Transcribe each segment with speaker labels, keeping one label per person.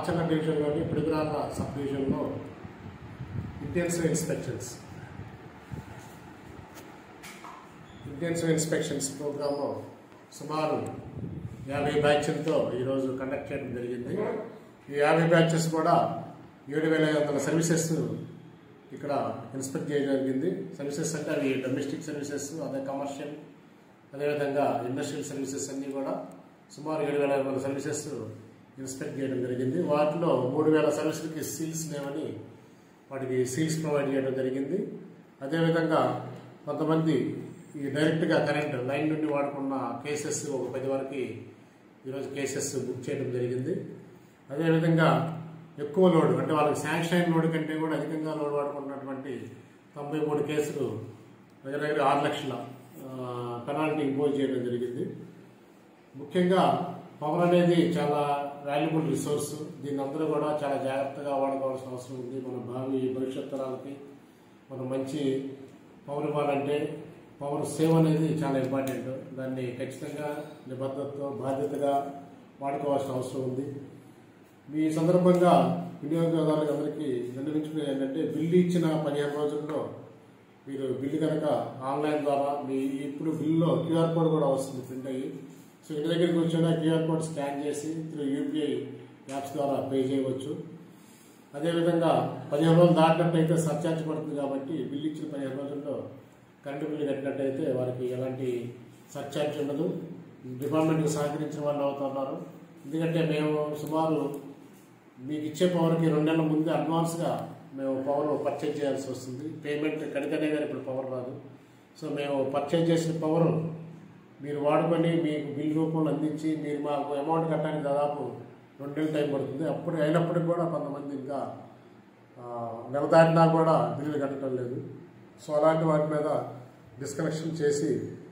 Speaker 1: మాచల్ల డివిజన్లోని పిడుగురాళ్ళ సబ్ డివిజన్లో intensive inspections intensive inspections program సుమారు యాభై బ్యాచ్లతో ఈరోజు కండక్ట్ చేయడం జరిగింది ఈ యాభై బ్యాచెస్ కూడా ఏడు వేల ఐదు వందల సర్వీసెస్ ఇక్కడ ఇన్స్పెక్ట్ చేయడం జరిగింది సర్వీసెస్ అంటే అవి డొమెస్టిక్ సర్వీసెస్ అదే కమర్షియల్ అదేవిధంగా ఇండస్ట్రియల్ సర్వీసెస్ అన్నీ కూడా సుమారు ఏడు వేల ఐదు వందల సర్వీసెస్ ఇన్స్పెక్ట్ చేయడం జరిగింది వాటిలో మూడు వేల సర్వీసులకి సీల్స్ లేవని వాటికి సీల్స్ ప్రొవైడ్ చేయడం జరిగింది అదేవిధంగా కొంతమంది ఈ డైరెక్ట్గా కరెంట్ లైన్ నుండి వాడుకున్న కేసెస్ ఒక పది వరకు ఈరోజు కేసెస్ బుక్ చేయడం జరిగింది అదేవిధంగా ఎక్కువ లోడ్ అంటే వాళ్ళకి శాంక్షన్ అయిన లోడ్ కంటే కూడా అధికంగా లోడ్ వాడుకున్నటువంటి తొంభై మూడు కేసులు దగ్గర దగ్గర ఆరు లక్షల పెనాల్టీ ఇంపోజ్ చేయడం జరిగింది ముఖ్యంగా పవర్ అనేది చాలా వాల్యుబుల్ రిసోర్స్ దీన్ని అందరూ కూడా చాలా జాగ్రత్తగా వాడుకోవాల్సిన అవసరం ఉంది మన భావి భవిష్యత్ తరాలకి మనం మంచి పవర్ ఇవ్వాలంటే పవర్ సేవ్ అనేది చాలా ఇంపార్టెంట్ దాన్ని ఖచ్చితంగా నిబద్ధతతో బాధ్యతగా వాడుకోవాల్సిన అవసరం ఉంది మీ సందర్భంగా వినియోగదారులకు అందరికీ విన్నవించుకునేది ఏంటంటే బిల్లు ఇచ్చిన పదిహేను రోజుల్లో మీరు బిల్లు కనుక ఆన్లైన్ ద్వారా మీ ఇప్పుడు బిల్లులో క్యూఆర్ కోడ్ కూడా వస్తుంది ప్రింట్ అయ్యి సో ఇంటి దగ్గరికి వచ్చిన క్యూఆర్ కోడ్ స్కాన్ చేసి త్రూ యూపీఐ యాప్స్ ద్వారా పే చేయవచ్చు అదేవిధంగా పదిహేను రోజులు దాటినట్టయితే సర్చార్జ్ పడుతుంది కాబట్టి బిల్లు ఇచ్చిన పదిహేను రోజుల్లో కరెంటు బిల్లు కట్టినట్టయితే వారికి ఎలాంటి సర్చార్జ్ ఉండదు డిపార్ట్మెంట్కి సహకరించిన వాళ్ళు అవుతున్నారు ఎందుకంటే మేము సుమారు మీకు ఇచ్చే పవర్కి రెండు నెలల ముందే అడ్వాన్స్గా మేము పవర్ పర్చేజ్ చేయాల్సి వస్తుంది పేమెంట్ కడితేనే కానీ ఇప్పుడు పవర్ రాదు సో మేము పర్చేజ్ చేసిన పవర్ మీరు వాడుకొని మీకు బిల్ రూపంలో అందించి మీరు మాకు అమౌంట్ కట్టడానికి దాదాపు రెండు నెలలు టైం పడుతుంది అప్పుడు అయినప్పటికీ కూడా కొంతమంది ఇంకా ఆ, నెల దాటినా కూడా బిల్లులు కట్టడం లేదు సో అలాంటి వాటి మీద డిస్కనెక్షన్ చేసి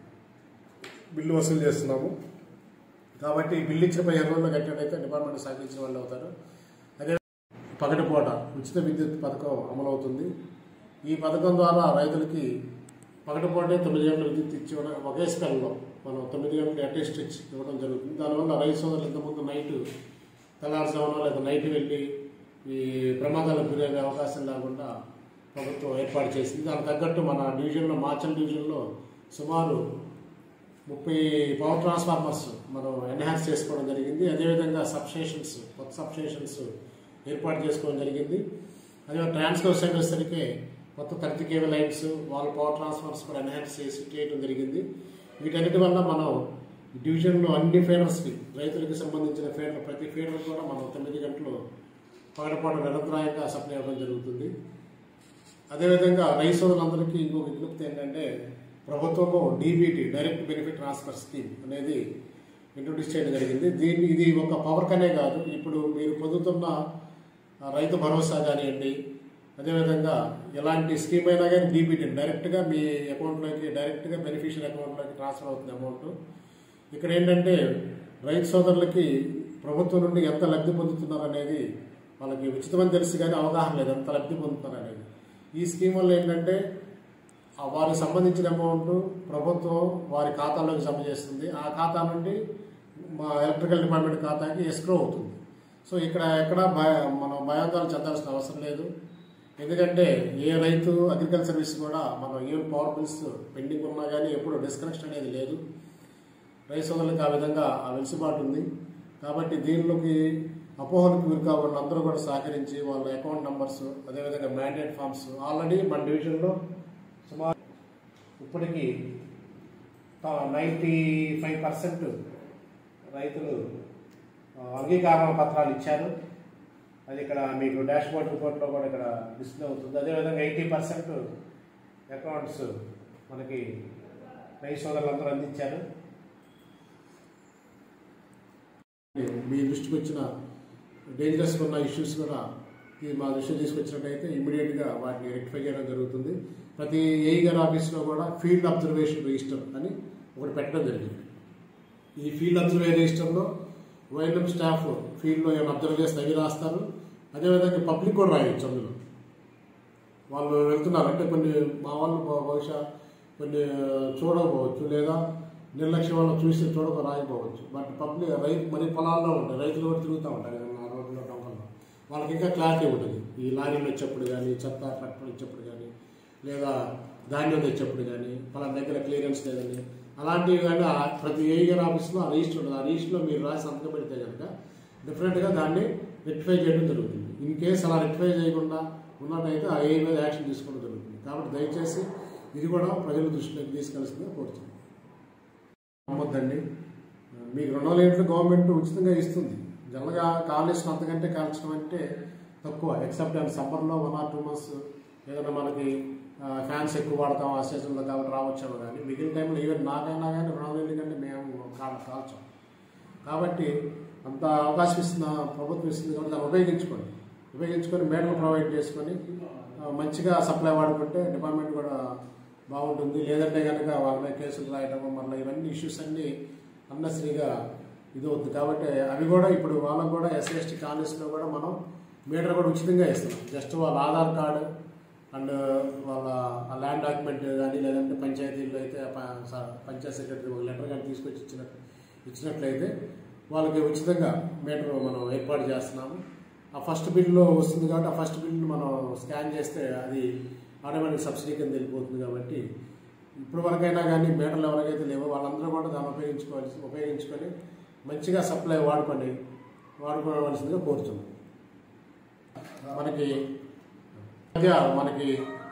Speaker 1: బిల్లు వసూలు చేస్తున్నాము కాబట్టి బిల్లు ఇచ్చిన పదిహేను రోజుల్లో కట్టినట్టయితే డిపార్ట్మెంట్ సహకరించిన వాళ్ళు అవుతారు అదే పగటిపూట ఉచిత విద్యుత్ పథకం అమలవుతుంది ఈ పథకం ద్వారా రైతులకి పగటిపూటే తొమ్మిది గంటల విద్యుత్ ఇచ్చి ఇవ్వడం ఒకే స్పెల్లో మనం తొమ్మిది గంటలు అటెస్ట్ ఇచ్చి ఇవ్వడం జరుగుతుంది దానివల్ల రైతు సోదరులు ఇంతకుముందు నైట్ తెల్లారుజామున లేదా నైట్ వెళ్ళి ఈ ప్రమాదాలకు గురయ్యే అవకాశం లేకుండా ప్రభుత్వం ఏర్పాటు చేసింది దానికి తగ్గట్టు మన డివిజన్లో మాచల్ డివిజన్లో సుమారు ముప్పై పవర్ ట్రాన్స్ఫార్మర్స్ మనం ఎన్హాన్స్ చేసుకోవడం జరిగింది అదేవిధంగా సబ్స్టేషన్స్ కొత్త సబ్స్టేషన్స్ ఏర్పాటు చేసుకోవడం జరిగింది అదే ట్రాన్స్ఫర్ సైడ్ వచ్చేసరికి కొత్త థర్టీ కేవీ లైన్స్ వాళ్ళ పవర్ ట్రాన్స్ఫార్మర్స్ కూడా ఎన్హాన్స్ చేసి చేయడం జరిగింది వీటన్నిటి వల్ల మనం డివిజన్లో అన్ని ఫీడర్స్కి రైతులకు సంబంధించిన ఫీడర్ ప్రతి ఫీడర్ కూడా మనం తొమ్మిది గంటలు పగడపాటు నిరంతరాయంగా సప్లై అవ్వడం జరుగుతుంది అదేవిధంగా రైతు సోదరులందరికీ ఇంకొక విజ్ఞప్తి ఏంటంటే ప్రభుత్వము DBT direct benefit transfer scheme అనేది ఇంట్రొడ్యూస్ చేయడం జరిగింది దీన్ని ఇది ఒక పవర్ కనే కాదు ఇప్పుడు మీరు పొందుతున్న ఆ, రైతు భరోసా కానివ్వండి అదేవిధంగా ఎలాంటి స్కీమ్ అయినా కానీ డీబీటీ డైరెక్ట్గా మీ అకౌంట్లోకి డైరెక్ట్గా బెనిఫిషియల్ అకౌంట్లోకి ట్రాన్స్ఫర్ అవుతుంది అమౌంట్ ఇక్కడ ఏంటంటే రైతు సోదరులకి ప్రభుత్వం నుండి ఎంత లబ్ధి పొందుతున్నారు అనేది వాళ్ళకి ఉచితమని తెలుసు కానీ అవగాహన లేదు ఎంత లబ్ధి పొందుతున్నారు అనేది ఈ స్కీమ్ వల్ల ఏంటంటే ఆ వారికి సంబంధించిన అమౌంట్ ప్రభుత్వం వారి ఖాతాలోకి జమ చేస్తుంది ఆ ఖాతా నుండి మా ఎలక్ట్రికల్ డిపార్ట్మెంట్ ఖాతాకి ఎస్క్రో అవుతుంది సో ఇక్కడ ఎక్కడ భయ మనం భయాందోళన చెందాల్సిన అవసరం లేదు ఎందుకంటే ఏ రైతు అగ్రికల్చర్ సర్వీస్ కూడా మనం ఈవెన్ పవర్ బిల్స్ పెండింగ్ ఉన్నా కానీ ఎప్పుడు డిస్కనెక్షన్ అనేది లేదు రైతు సోదరులకు ఆ విధంగా ఆ వెసులుబాటు ఉంది కాబట్టి దీనిలోకి అపోహలకు గురి కాకుండా అందరూ కూడా సహకరించి వాళ్ళ అకౌంట్ నంబర్స్ అదేవిధంగా మ్యాండేట్ ఫామ్స్ ఆల్రెడీ మన డివిజన్లో సుమారు ఇప్పటికీ నైంటీ ఫైవ్ పర్సెంట్ రైతులు ఆ, అంగీకార పత్రాలు ఇచ్చారు అది ఇక్కడ మీకు డాష్ బోర్డ్ రిపోర్ట్లో కూడా ఇక్కడ డిస్ప్లే అవుతుంది అదేవిధంగా ఎయిటీ పర్సెంట్ అకౌంట్స్ మనకి రైతు సోదరులందరూ అందించారు మీ దృష్టికి వచ్చిన డేంజరస్ ఉన్న ఇష్యూస్ కూడా ఇది మా దృష్టికి తీసుకొచ్చినట్టయితే ఇమీడియట్గా వాటిని రెక్టిఫై చేయడం జరుగుతుంది ప్రతి ఏఈ గారి ఆఫీస్లో కూడా ఫీల్డ్ అబ్జర్వేషన్ రిజిస్టర్ అని ఒకటి పెట్టడం జరిగింది ఈ ఫీల్డ్ అబ్జర్వేషన్ రిజిస్టర్లో వైఎల్ఎం స్టాఫ్ ఫీల్డ్లో ఏమైనా అబ్జర్వ్ చేస్తే అవి రాస్తారు అదేవిధంగా పబ్లిక్ కూడా రాయొచ్చు అందులో వాళ్ళు వెళ్తున్నారు అంటే కొన్ని మా వాళ్ళు బహు- బహుశా కొన్ని చూడకపోవచ్చు లేదా నిర్లక్ష్యం వల్ల చూసి చూడక రాయకపోవచ్చు బట్ పబ్లిక్ రైతు మరి పొలాల్లో ఉంటాయి రైతులు కూడా తిరుగుతూ ఉంటారు కదా ఆ రోడ్లో టౌన్లో వాళ్ళకి ఇంకా క్లారిటీ ఉంటుంది ఈ లారీలు వచ్చేప్పుడు కానీ చెత్త ట్రక్టర్ వచ్చేప్పుడు కానీ లేదా ధాన్యం తెచ్చేప్పుడు కానీ పలానా దగ్గర క్లియరెన్స్ లేదని అలాంటివి కానీ ఆ ప్రతి ఏఈఆర్ ఆఫీస్లో ఆ రిజిస్టర్ ఉంటుంది ఆ రిజిస్టర్లో మీరు రాసి సంతకం పెడితే కనుక డిఫరెంట్గా దాన్ని రెక్టిఫై చేయడం జరుగుతుంది ఇన్ కేసు అలా రెక్టిఫై చేయకుండా ఉన్నట్టయితే ఆ ఏ మీద యాక్షన్ తీసుకోవడం జరుగుతుంది కాబట్టి దయచేసి ఇది కూడా ప్రజల దృష్టిలోకి తీసుకెళ్తుందిగా కోరుతున్నాను నమ్మొద్దండి మీకు రెండు వందల యూనిట్లు గవర్నమెంట్ ఉచితంగా ఇస్తుంది జనరల్గా కాలేజ్ అంతకంటే కాల్చడం అంటే తక్కువ ఎక్సెప్ట్ అండ్ సమ్మర్లో వన్ ఆర్ టూ మంత్స్ ఏదైనా మనకి ఫ్యాన్స్ ఎక్కువ వాడతాం ఆ సీజన్లో కాబట్టి రావచ్చాము కానీ మిగిలిన టైంలో ఈవెన్ నాకైనా కానీ రెండు వందల యూనిట్ కంటే మేము కాల్ కాల్చాం కాబట్టి అంత అవకాశం ఇస్తున్న ప్రభుత్వం ఇస్తుంది కాబట్టి దాన్ని ఉపయోగించుకోండి ఉపయోగించుకొని మేడలు ప్రొవైడ్ చేసుకొని ఆ, మంచిగా సప్లై వాడుకుంటే డిపార్ట్మెంట్ కూడా బాగుంటుంది లేదంటే కనుక వాళ్ళ మీద కేసులు రాయడం మళ్ళీ ఇవన్నీ ఇష్యూస్ అన్నీ అన్నసరిగా ఇది అవుతుంది కాబట్టి అవి కూడా ఇప్పుడు వాళ్ళకు కూడా ఎస్సీ ఎస్టీ కాలేజ్లో కూడా మనం మీటర్ కూడా ఉచితంగా ఇస్తున్నాం జస్ట్ వాళ్ళ ఆధార్ కార్డు అండ్ వాళ్ళ ఆ ల్యాండ్ డాక్యుమెంట్ కానీ లేదంటే పంచాయతీల్లో అయితే ఆ ప- స- పంచాయత్ సెక్రటరీ ఒక లెటర్ కానీ తీసుకొచ్చి ఇచ్చిన ఇచ్చినట్లయితే వాళ్ళకి ఉచితంగా మీటర్ మనం ఏర్పాటు చేస్తున్నాము ఆ ఫస్ట్ బిల్లో వస్తుంది కాబట్టి ఆ ఫస్ట్ బిల్లు మనం స్కాన్ చేస్తే అది ఆటోమేటిక్ సబ్సిడీ కింద వెళ్ళిపోతుంది కాబట్టి ఇప్పుడు వరకైనా కానీ మీటర్లు ఎవరికైతే లేవో వాళ్ళందరూ కూడా దాన్ని ఉపయోగించుకోవాల్సి ఉపయోగించుకొని మంచిగా సప్లై వాడుకొని వాడుకోవాల్సిందిగా కోరుతున్నాం మనకి మధ్య మనకి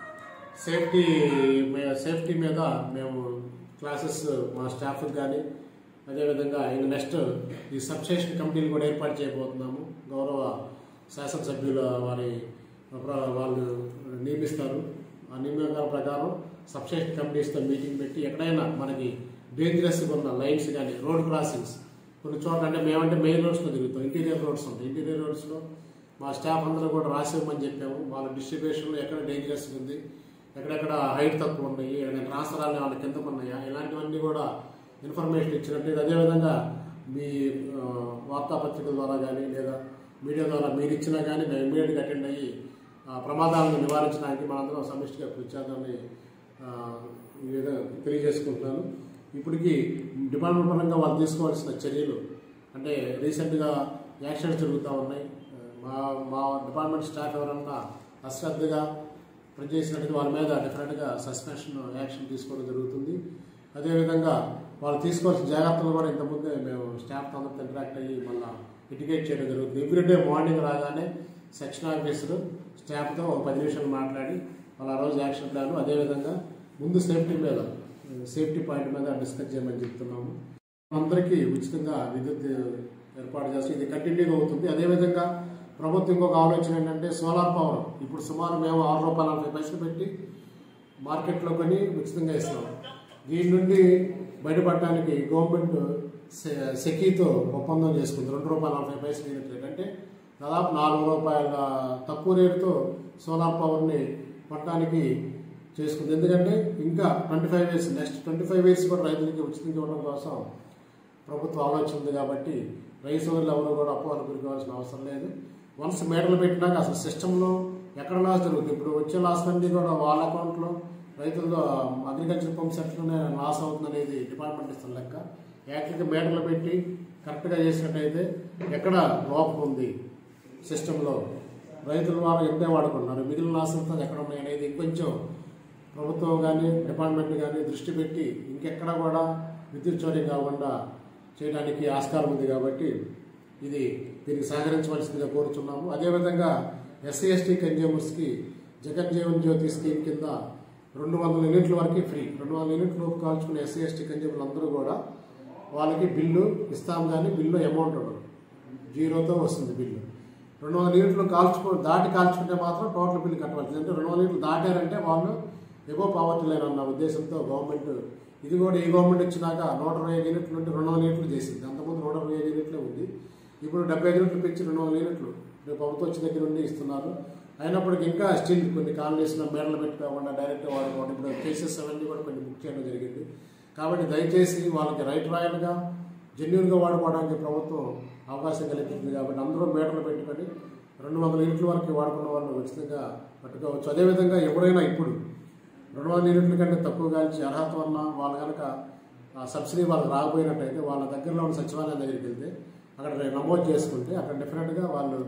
Speaker 1: సేఫ్టీ మే- సేఫ్టీ మీద మేము క్లాసెస్ మా స్టాఫ్కి కానీ అదేవిధంగా ఇంక నెక్స్ట్ ఈ సబ్స్టేషన్ కమిటీలు కూడా ఏర్పాటు చేయబోతున్నాము గౌరవ శాసనసభ్యుల వారి ప్ర- వాళ్ళు నియమిస్తారు ఆ నియామకాల ప్రకారం సబ్స్టేషన్ కమిటీస్తో మీటింగ్ పెట్టి ఎక్కడైనా మనకి డేంజరస్గా ఉన్న లైన్స్ కానీ రోడ్ క్రాసింగ్స్ కొన్ని చోట్ల అంటే మేమంటే మెయిన్ రోడ్స్లో తిరుగుతాం ఇంటీరియర్ రోడ్స్ ఉంటాయి ఇంటీరియర్ రోడ్స్లో మా స్టాఫ్ అందరూ కూడా రాసివ్వమని చెప్పాము వాళ్ళ డిస్ట్రిబ్యూషన్లో ఎక్కడ డేంజరస్ ఉంది ఎక్కడెక్కడ హైట్ తక్కువ ఉన్నాయి ఏదైనా ట్రాన్స్ఫరాలు వాళ్ళ కిందకు ఉన్నాయా ఇలాంటివన్నీ కూడా ఇన్ఫర్మేషన్ ఇచ్చినట్టు అదేవిధంగా మీ ఆ, వార్తాపత్రికల ద్వారా కానీ లేదా మీడియా ద్వారా మీరు ఇచ్చినా కానీ మేము ఇమీడియట్గా అటెండ్ అయ్యి ఆ, ప్రమాదాలను నివారించడానికి మనందరం సమిష్టిగా కృషి చేద్దామని ఆ, ఈ విధంగా తెలియజేసుకుంటున్నాను ఇప్పటికీ డిపార్ట్మెంట్ పరంగా వాళ్ళు తీసుకోవాల్సిన చర్యలు అంటే రీసెంట్గా యాక్సిడెంట్స్ జరుగుతూ ఉన్నాయి మా మా డిపార్ట్మెంట్ స్టాఫ్ ఎవరన్నా అశ్రద్ధగా పనిచేసినట్టు వాళ్ళ మీద డెఫినెట్గా సస్పెన్షన్ యాక్షన్ తీసుకోవడం జరుగుతుంది అదేవిధంగా వాళ్ళు తీసుకోవాల్సిన జాగ్రత్తలు కూడా ఇంతకుముందే మేము స్టాఫ్ అందరితో ఇంటరాక్ట్ అయ్యి మళ్ళీ ఇండికేట్ చేయడం జరుగుతుంది ఎవ్రీడే మార్నింగ్ రాగానే సెక్షన్ ఆఫీసర్ స్టాఫ్తో ఒక పది నిమిషాలు మాట్లాడి వాళ్ళ ఆ రోజు యాక్షన్ ప్లాన్ అదేవిధంగా ముందు సేఫ్టీ మీద సేఫ్టీ పాయింట్ మీద డిస్కస్ చేయమని చెప్తున్నాము అందరికీ ఉచితంగా విద్యుత్ ఏర్పాటు చేస్తాం ఇది కంటిన్యూగా అవుతుంది అదేవిధంగా ప్రభుత్వం ఇంకొక ఆలోచన ఏంటంటే సోలార్ పవర్ ఇప్పుడు సుమారు మేము ఆరు రూపాయల నలభై పైసలు పెట్టి మార్కెట్లో కొని ఉచితంగా ఇస్తాం దీని నుండి బయటపడటానికి గవర్నమెంట్ సె- సెకీతో ఒప్పందం చేసుకుంది రెండు రూపాయల నలభై పైసలు యూనిట్ రేట్ అంటే దాదాపు నాలుగు రూపాయల తక్కువ రేటుతో సోలార్ పవర్ని పట్టడానికి చేసుకుంది ఎందుకంటే ఇంకా twenty five years next twenty five years కూడా రైతులకి ఉచితంగా ఇవ్వడం కోసం ప్రభుత్వం ఆలోచన ఉంది కాబట్టి రైతు సోదరులు ఎవరు కూడా అపోహలు గురికావాల్సిన అవసరం లేదు వన్స్ మేటలు పెట్టినాక అసలు సిస్టంలో ఎక్కడ లాస్ జరుగుతుంది ఇప్పుడు వచ్చే లాస్ అన్ని కూడా వాళ్ళ అకౌంట్లో రైతుల్లో అగ్రికల్చర్ పంప్ సెట్లోనే లాస్ అవుతుంది అనేది డిపార్ట్మెంట్ ఇస్తున్న లెక్క యాక్చువల్గా మేటలు పెట్టి కరెక్ట్గా చేసినట్టయితే ఎక్కడ లోపం ఉంది సిస్టంలో రైతులు వారు ఎంతే వాడుకుంటున్నారు మిగిలిన లాస్ అంతా ఎక్కడ ఉన్నాయి అనేది ఇంకొంచెం ప్రభుత్వం కానీ డిపార్ట్మెంట్ కానీ దృష్టి పెట్టి ఇంకెక్కడ కూడా విద్యుత్ చౌర్యం కాకుండా చేయడానికి ఆస్కారం ఉంది కాబట్టి ఇది దీనికి సహకరించవలసిందిగా కోరుతున్నాము అదేవిధంగా ఎస్సీ ఎస్టీ కన్జ్యూమర్స్కి జగన్ జీవన్ జ్యోతి స్కీమ్ కింద రెండు వందల యూనిట్ల వరకు ఫ్రీ రెండు వందల యూనిట్ల లోపు కాల్చుకునే ఎస్సీ ఎస్టీ కన్జ్యూమర్లు అందరూ కూడా వాళ్ళకి బిల్లు ఇస్తాం కానీ బిల్లు అమౌంట్ ఉండదు జీరోతో వస్తుంది బిల్లు రెండు వందల యూనిట్లు కాల్చుకో దాటి కాల్చుకుంటే మాత్రం టోటల్ బిల్లు కట్టవలసింది అంటే రెండు వందల యూనిట్లు దాటారంటే వాళ్ళు ఎగో పావర్టీ లైన్ అన్న ఉద్దేశంతో గవర్నమెంట్ ఇది కూడా ఈ గవర్నమెంట్ ఇచ్చినాక నూట ఇరవై ఐదు యూనిట్ల నుండి రెండు వందల యూనిట్లు చేసింది అంతకుముందు నూట ఇరవై ఐదు యూనిట్లే ఉంది ఇప్పుడు డెబ్బై ఐదు యూనిట్లు పెంచి రెండు వందల యూనిట్లు రేపు ప్రభుత్వం వచ్చిన దగ్గర నుండి ఇస్తున్నారు అయినప్పటికీ ఇంకా స్టిల్ కొన్ని కాలనీస్లో మేడలు పెట్టుకోకుండా డైరెక్ట్ వాడుకోవడం ఇప్పుడు కేసెస్ అవన్నీ కూడా కొన్ని బుక్ చేయడం జరిగింది కాబట్టి దయచేసి వాళ్ళకి రైట్ రాయల్గా జెన్యున్గా వాడుకోవడానికి ప్రభుత్వం అవకాశం కల్పిస్తుంది కాబట్టి అందరూ మీటర్లు పెట్టుకొని రెండు వందల యూనిట్ల వరకు వాడుకున్న వాళ్ళు ఉచితంగా పట్టుకోవచ్చు అదేవిధంగా ఎవరైనా ఇప్పుడు రెండు వందల యూనిట్ల కంటే తక్కువ కాల్చి అర్హత వల్ల వాళ్ళు కనుక ఆ సబ్సిడీ వాళ్ళకి రాకపోయినట్టయితే వాళ్ళ దగ్గరలో ఉన్న సచివాలయం దగ్గరికి వెళ్తే అక్కడ నమోదు చేసుకుంటే అక్కడ డెఫినెట్గా వాళ్ళు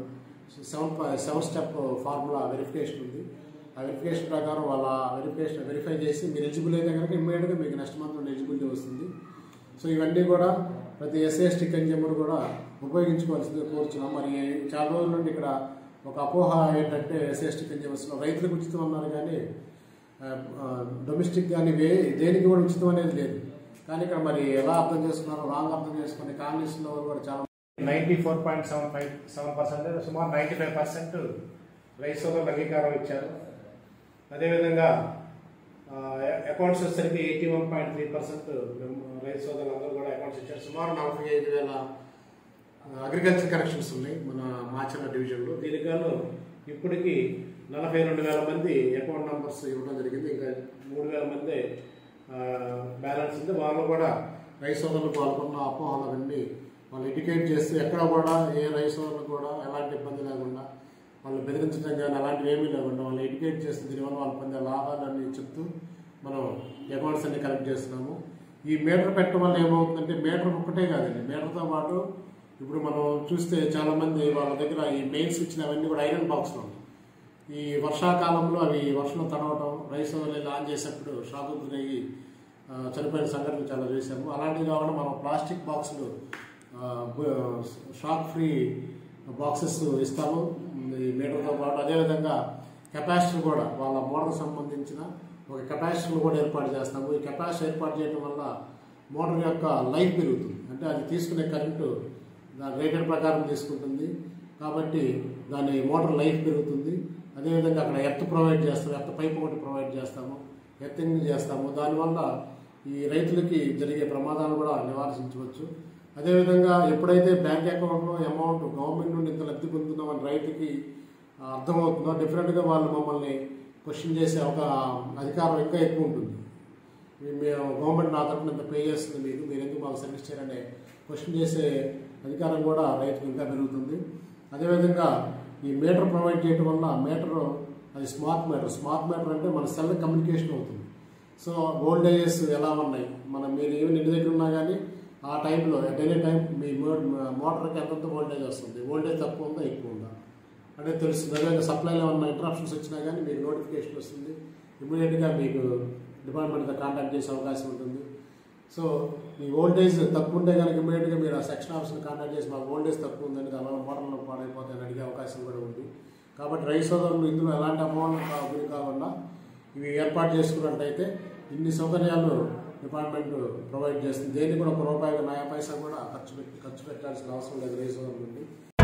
Speaker 1: seven seven step formula verification ఉంది ఆ వెరిఫికేషన్ ప్రకారం వాళ్ళ వెరిఫికేషన్ వెరిఫై చేసి మీరు ఎలిజిబుల్ అయితే కనుక ఇమ్మీడియట్గా మీకు నెక్స్ట్ మంత్ నుండి ఎలిజిబిలిటీ వస్తుంది సో ఇవన్నీ కూడా ప్రతి ఎస్ఎస్టీ కన్జ్యూమర్ కూడా ఉపయోగించుకోవాల్సింది కోరుచున్నాం మరి చాలా రోజుల నుండి ఇక్కడ ఒక అపోహ ఏంటంటే ఎస్ఎస్టీ కన్జ్యూమర్స్లో రైతులకు ఉచితం అన్నారు కానీ డొమెస్టిక్ కానీ వే దేనికి కూడా ఉచితం అనేది లేదు కానీ ఇక్కడ మరి ఎలా అర్థం చేసుకున్నారో రాంగ్ అర్థం చేసుకుని కాలనీస్లో కూడా చాలా ninety four point seven five seven percent సుమారు నైంటీ ఫైవ్ పర్సెంట్ రైతు సోదరులకు అంగీకారం ఇచ్చారు అదేవిధంగా అకౌంట్స్ వచ్చేసరికి eighty one point three percent రైతు సోదరులందరూ కూడా అకౌంట్స్ ఇచ్చారు సుమారు నలభై ఐదు వేల అగ్రికల్చర్ కరెక్షన్స్ ఉన్నాయి మన మాచర్ల డివిజన్లో దీనికి గాను ఇప్పటికి నలభై రెండు వేల మంది అకౌంట్ నంబర్స్ ఇవ్వడం జరిగింది ఇంకా మూడు వేల మంది బ్యాలెన్స్ ఉంది వాళ్ళు కూడా రైతు సోదరులు పాల్గొన్న అపోహలు అవన్నీ వాళ్ళు ఎడ్యుకేట్ చేస్తూ ఎక్కడ కూడా ఏ రైతు సోదరులు కూడా ఎలాంటి ఇబ్బంది లేకుండా వాళ్ళు బెదిరించడం కానీ అలాంటివి ఏమీ లేకుండా వాళ్ళు ఎడ్యుకేట్ చేస్తూ దీనివల్ల వాళ్ళు పొందే లాభాలన్నీ చెప్తూ మనం అకౌంట్స్ అన్ని కలెక్ట్ చేస్తున్నాము ఈ మీటర్ పెట్టడం వల్ల ఏమవుతుందంటే మీటర్ ఒక్కటే కాదండి మీటర్తో పాటు ఇప్పుడు మనం చూస్తే చాలా మంది వాళ్ళ దగ్గర ఈ మెయిన్ స్విచ్ అవన్నీ కూడా ఐరన్ బాక్స్లో ఉంటాయి ఈ వర్షాకాలంలో అవి వర్షంలో తడవటం రైస్ వెళ్ళి ఆన్ చేసేటప్పుడు షాకు గురయ్యి ఆ, చనిపోయిన సంఘటనలు చాలా చూసాము అలాంటివి కాకుండా మనం ప్లాస్టిక్ బాక్సులు ఆ, బ- షాక్ ఫ్రీ బాక్సెస్ ఇస్తాము ఈ మీటర్తో పాటు అదేవిధంగా కెపాసిటర్ కూడా వాళ్ళ మోటార్కి సంబంధించిన ఒక కెపాసిటర్ కూడా ఏర్పాటు చేస్తాము ఈ కెపాసిటర్ ఏర్పాటు చేయడం వల్ల మోటార్ యొక్క లైఫ్ పెరుగుతుంది అంటే అది తీసుకునే కరెంటు దాని రేటెడ్ ప్రకారం తీసుకుంటుంది కాబట్టి దాని మోటార్ లైఫ్ పెరుగుతుంది అదేవిధంగా అక్కడ ఎర్త్ ప్రొవైడ్ చేస్తాము ఎర్త్ పైప్ ఒకటి ప్రొవైడ్ చేస్తాము ఎర్తింగ్ చేస్తాము దానివల్ల ఈ రైతులకి జరిగే ప్రమాదాలు కూడా నివారించవచ్చు అదేవిధంగా ఎప్పుడైతే బ్యాంక్ అకౌంట్లో అమౌంట్ గవర్నమెంట్ నుండి ఇంత లబ్ధి పొందుతున్నామని రైతుకి ఆ, అర్థమవుతుందో డెఫినెట్గా వాళ్ళు మమ్మల్ని క్వశ్చన్ చేసే ఒక అధికారం ఇంకా ఎక్కువ ఉంటుంది మీ- మేము గవర్నమెంట్ నా తరఫున ఇంత పే చేస్తుంది మీకు మీరు ఎందుకు మాకు సర్వీస్ చేయాలనే క్వశ్చన్ చేసే అధికారం కూడా రైతుకు ఇంకా పెరుగుతుంది అదేవిధంగా ఈ మీటర్ ప్రొవైడ్ చేయడం వల్ల మీటర్ అది స్మార్ట్ మీటర్ స్మార్ట్ మీటర్ అంటే మన సెల్ కమ్యూనికేషన్ అవుతుంది సో వోల్టేజెస్ ఎలా ఉన్నాయి మనం మీరు ఈవెన్ ఇంటి దగ్గర ఉన్నా కానీ ఆ టైంలో ఎట్ ఎనీ టైం మీ మో- మోటార్కి ఎంతంత వోల్టేజ్ వస్తుంది వోల్టేజ్ తక్కువ ఉందా ఎక్కువ ఉందా అంటే తెలుస్తుంది అదేవిధంగా సప్లైలో ఉన్న ఇంటరప్షన్స్ వచ్చినా కానీ మీకు నోటిఫికేషన్ వస్తుంది ఇమీడియట్గా మీకు డిపార్ట్మెంట్తో కాంటాక్ట్ చేసే అవకాశం ఉంటుంది సో ఈ వోల్టేజ్ తక్కువ ఉంటే కనుక ఇమీడియట్గా మీరు ఆ సెక్షన్ ఆఫీస్ని కాంటాక్ట్ చేసి మాకు వోల్టేజ్ తక్కువ ఉందని దానివల్ల మోటార్లో పాడైపోతాయని అడిగే అవకాశం కూడా ఉంది కాబట్టి రైతు సోదరులు ఇందులో ఎలాంటి అమౌంట్ గురి కాకుండా ఇవి ఏర్పాటు చేసుకున్నట్టయితే ఇన్ని సౌకర్యాలు డిపార్ట్మెంట్ ప్రొవైడ్ చేస్తుంది దేనికి కూడా ఒక రూపాయి నయా పైసా కూడా ఖర్చు పెట్టి ఖర్చు పెట్టాల్సిన అవసరం లేదు రైతు సోదరుల నుండి